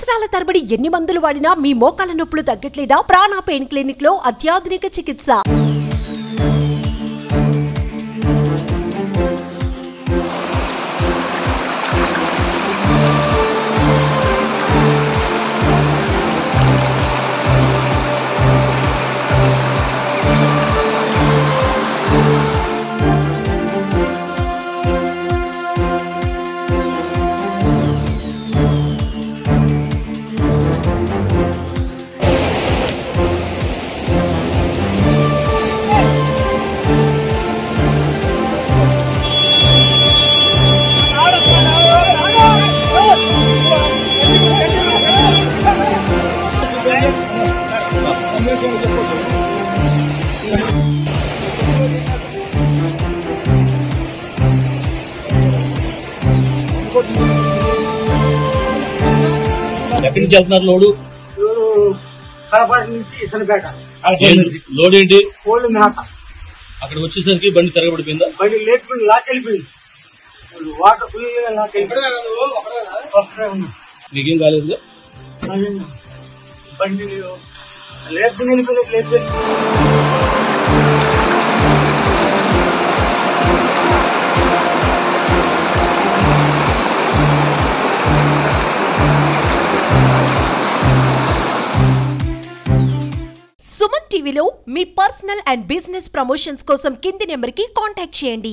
సంవత్సరాల తరబడి ఎన్ని మందులు వాడినా మీ మోకాల నొప్పులు తగ్గట్లేదా ప్రాణ పెయిన్ క్లినిక్ లో అత్యాధునిక చికిత్స ఎక్కడి నుంచి వెళ్తున్నారు లోడు ఎవరు కడప నుంచి ఇసనపేట ఏంటి? లోడ్ ఏంటి కోళ్ళు మేత అక్కడ వచ్చేసరికి బండి తిరగబడిపోయిందా బండి లేకపోయింది లాకెళ్ళిపోయింది వాళ్ళు వాటర్ ఫుల్ లాకెళ్ళిపోయింది ఒక్కడే ఉన్నా. మీకేం కాలేదు అది బండి లేపుకుని వెళ్ళిపోయింది లేపుకుని సుమన్ టీవీలో మీ పర్సనల్ అండ్ బిజినెస్ ప్రమోషన్స్ కోసం కింది నెంబర్ కి కాంటాక్ట్ చేయండి